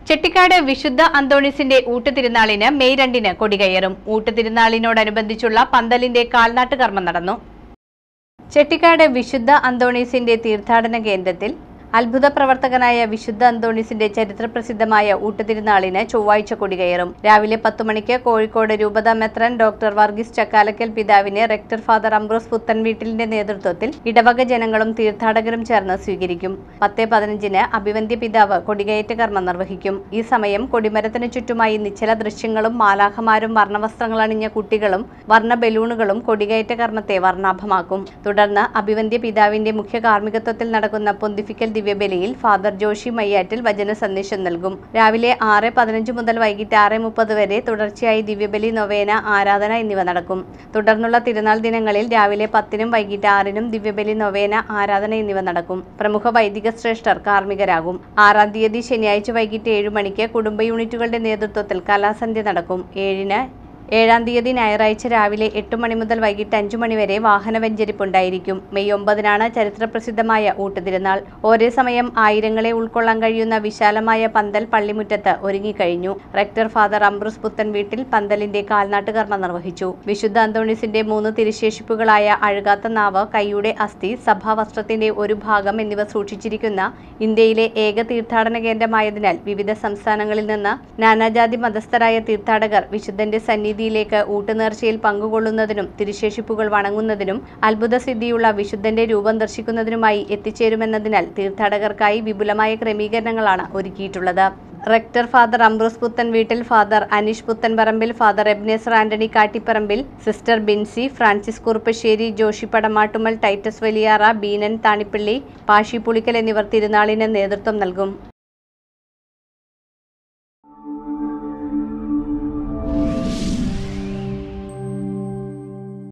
ചെട്ടിക്കാട് വിശുദ്ധ അന്തോണിസിന്റെ ഊട്ടുതിരുനാളിന് മെയ് രണ്ടിന് കൊടികയറും ഊട്ടുതിരുനാളിനോടനുബന്ധിച്ചുള്ള പന്തലിന്റെ കാൽനാട്ട് കർമ്മം നടന്നു ചെട്ടിക്കാട് വിശുദ്ധ അന്തോണീസിന്റെ തീർത്ഥാടന കേന്ദ്രത്തിൽ അത്ഭുത പ്രവർത്തകനായ വിശുദ്ധ അന്തോണീസിന്റെ ചരിത്രപ്രസിദ്ധമായ ഊട്ടുതിരുനാളിന് ചൊവ്വാഴ്ച കൊടികയറും രാവിലെ പത്തു മണിക്ക് കോഴിക്കോട് രൂപത മെത്രൻ ഡോക്ടർ വർഗീസ് ചക്കാലക്കൽ പിതാവിനെ റെക്ടർ ഫാദർ അംബ്രോസ് പുത്തൻവീട്ടിലിന്റെ നേതൃത്വത്തിൽ ഇടവക ജനങ്ങളും തീർത്ഥാടകരും ചേർന്ന് സ്വീകരിക്കും പത്ത് പതിനഞ്ചിന് അഭിവന്ധ്യ പിതാവ് കൊടികയറ്റ കർമ്മം നിർവഹിക്കും ഈ സമയം കൊടിമരത്തിന് ചുറ്റുമായി നിശ്ചല ദൃശ്യങ്ങളും മാലാഖമാരും വർണ്ണവസ്ത്രങ്ങൾ അണിഞ്ഞ കുട്ടികളും വർണ്ണ ബലൂണുകളും കൊടികയറ്റ കർമ്മത്തെ വർണ്ണാഭമാക്കും തുടർന്ന് അഭിവന്ധ്യ പിതാവിന്റെ മുഖ്യ കാർമ്മികത്വത്തിൽ നടക്കുന്ന പൊന്തിഫിക്കൽ ദിവ്യബലിയിൽ ഫാദർ ജോഷി മയ്യാറ്റിൽ വചന സന്ദേശം നൽകും രാവിലെ ആറ് പതിനഞ്ച് മുതൽ വൈകിട്ട് ആറ് മുപ്പത് വരെ തുടർച്ചയായി ദിവ്യബലി നൊവേന ആരാധന എന്നിവ നടക്കും തുടർന്നുള്ള തിരുനാൾ ദിനങ്ങളിൽ രാവിലെ പത്തിനും വൈകിട്ട് ആറിനും ദിവ്യബലി നൊവേന ആരാധന എന്നിവ നടക്കും പ്രമുഖ വൈദിക ശ്രേഷ്ഠർ കാർമ്മികരാകും ആറാം തീയതി ശനിയാഴ്ച വൈകിട്ട് ഏഴു മണിക്ക് കുടുംബ യൂണിറ്റുകളുടെ നേതൃത്വത്തിൽ കലാസന്ധ്യ നടക്കും ഏഴിന് ഏഴാം തീയതി ഞായറാഴ്ച രാവിലെ എട്ട് മണി മുതൽ വൈകിട്ട് അഞ്ചു മണി വരെ വാഹന വെഞ്ചരിപ്പ് ഉണ്ടായിരിക്കും മെയ് ഒമ്പതിനാണ് ചരിത്രപ്രസിദ്ധമായ ഊട്ടുതിരുനാൾ ഒരേ സമയം ആയിരങ്ങളെ ഉൾക്കൊള്ളാൻ കഴിയുന്ന വിശാലമായ പന്തൽ പള്ളിമുറ്റത്ത് ഒരുങ്ങിക്കഴിഞ്ഞു റെക്ടർ ഫാദർ അംബ്രൂസ് പുത്തൻ വീട്ടിൽ പന്തലിന്റെ കാൽനാട്ട് കർമ്മം നിർവഹിച്ചു വിശുദ്ധ അന്തോണിസിന്റെ മൂന്ന് തിരുശേഷിപ്പുകളായ അഴുകാത്ത നാവ് കൈയുടെ അസ്ഥി സഭാവസ്ത്രത്തിന്റെ ഒരു ഭാഗം എന്നിവ സൂക്ഷിച്ചിരിക്കുന്ന ഇന്ത്യയിലെ ഏക തീർത്ഥാടന കേന്ദ്രമായതിനാൽ വിവിധ സംസ്ഥാനങ്ങളിൽ നിന്ന് നാനാജാതി മതസ്ഥരായ തീർത്ഥാടകർ വിശുദ്ധന്റെ സന്നിധിയിലേക്ക് ഊട്ടുനേർച്ചയിൽ പങ്കുകൊള്ളുന്നതിനും തിരുശേഷിപ്പുകൾ വണങ്ങുന്നതിനും അത്ഭുതസിദ്ധിയുള്ള വിശുദ്ധന്റെ രൂപം ദർശിക്കുന്നതിനുമായി എത്തിച്ചേരുമെന്നതിനാൽ തീർത്ഥാടകർക്കായി വിപുലമായ ക്രമീകരണങ്ങളാണ് ഒരുക്കിയിട്ടുള്ളത് റെക്ടർ ഫാദർ അംബ്രോസ് പുത്തൻ വീട്ടിൽ father Aneesh Puthen Parambil father Ebenezer Antony Kattiparambil sister Binsy Francis Kuruppassery Joshi Padamattumal Titus Valiyara Beenan Thanippilly Pashi Pulickal എന്നിവർ തിരുനാളിന് നേതൃത്വം നൽകും